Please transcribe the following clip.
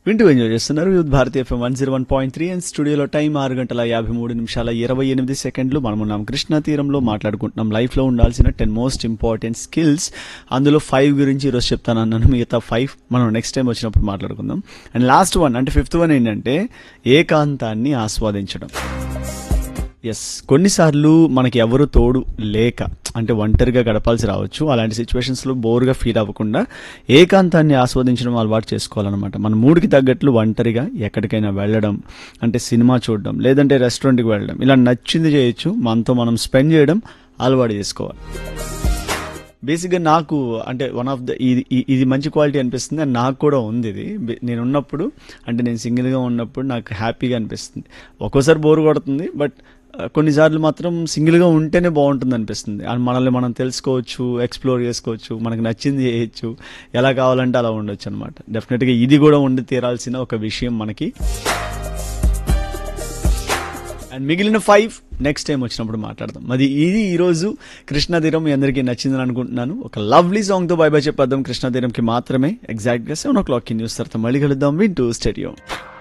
వింటూ ఎంజాయ్ చేస్తున్నారు యూత్ భారతీయ FM one zero one point three and స్టూడియోలో టైం ఆరు గంటల యాభై మూడు నిమిషాల ఇరవై ఎనిమిది సెకండ్లు మనం ఉన్నాం కృష్ణా తీరంలో మాట్లాడుకుంటున్నాం లైఫ్లో ఉండాల్సిన టెన్ మోస్ట్ ఇంపార్టెంట్ స్కిల్స్ అందులో ఫైవ్ గురించి ఈరోజు చెప్తాను అన్నాను మిగతా ఫైవ్ మనం నెక్స్ట్ టైం వచ్చినప్పుడు మాట్లాడుకుందాం అండ్ లాస్ట్ వన్ అంటే ఫిఫ్త్ వన్ ఏంటంటే ఏకాంతాన్ని ఆస్వాదించడం ఎస్ కొన్నిసార్లు మనకి ఎవరు తోడు లేక అంటే ఒంటరిగా గడపాల్సి రావచ్చు అలాంటి సిచ్యువేషన్స్లో బోర్గా ఫీల్ అవ్వకుండా ఏకాంతాన్ని ఆస్వాదించడం అలవాటు చేసుకోవాలన్నమాట మన మూడుకి తగ్గట్లు ఒంటరిగా ఎక్కడికైనా వెళ్ళడం అంటే సినిమా చూడడం లేదంటే రెస్టారెంట్కి వెళ్ళడం ఇలా నచ్చింది చేయొచ్చు మనతో మనం స్పెండ్ చేయడం అలవాటు చేసుకోవాలి బేసిక్గా నాకు అంటే వన్ ఆఫ్ ద ఇది ఇ- ఇది మంచి క్వాలిటీ అనిపిస్తుంది అండ్ నాకు కూడా ఉంది ఇది బే- నేను ఉన్నప్పుడు అంటే నేను సింగిల్గా ఉన్నప్పుడు నాకు హ్యాపీగా అనిపిస్తుంది ఒక్కోసారి బోర్ కొడుతుంది బట్ కొన్నిసార్లు మాత్రం సింగిల్గా ఉంటేనే బాగుంటుంది అనిపిస్తుంది అండ్ మనల్ని మనం తెలుసుకోవచ్చు ఎక్స్ప్లోర్ చేసుకోవచ్చు మనకు నచ్చింది చేయొచ్చు ఎలా కావాలంటే అలా ఉండొచ్చు అనమాట డెఫినెట్గా ఇది కూడా ఉండి తీరాల్సిన ఒక విషయం మనకి అండ్ మిగిలిన ఫైవ్ నెక్స్ట్ టైం వచ్చినప్పుడు మాట్లాడదాం మరి ఇది ఈరోజు కృష్ణాతీరం మీ అందరికీ నచ్చిందని అనుకుంటున్నాను ఒక లవ్లీ సాంగ్తో బై బై చెప్పేద్దాం కృష్ణాతీరంకి మాత్రమే ఎగ్జాక్ట్గా సెవెన్ ఓ క్లాక్కి న్యూస్ తర్వాత మళ్ళీ కలుద్దాం వింటూ స్టేడియం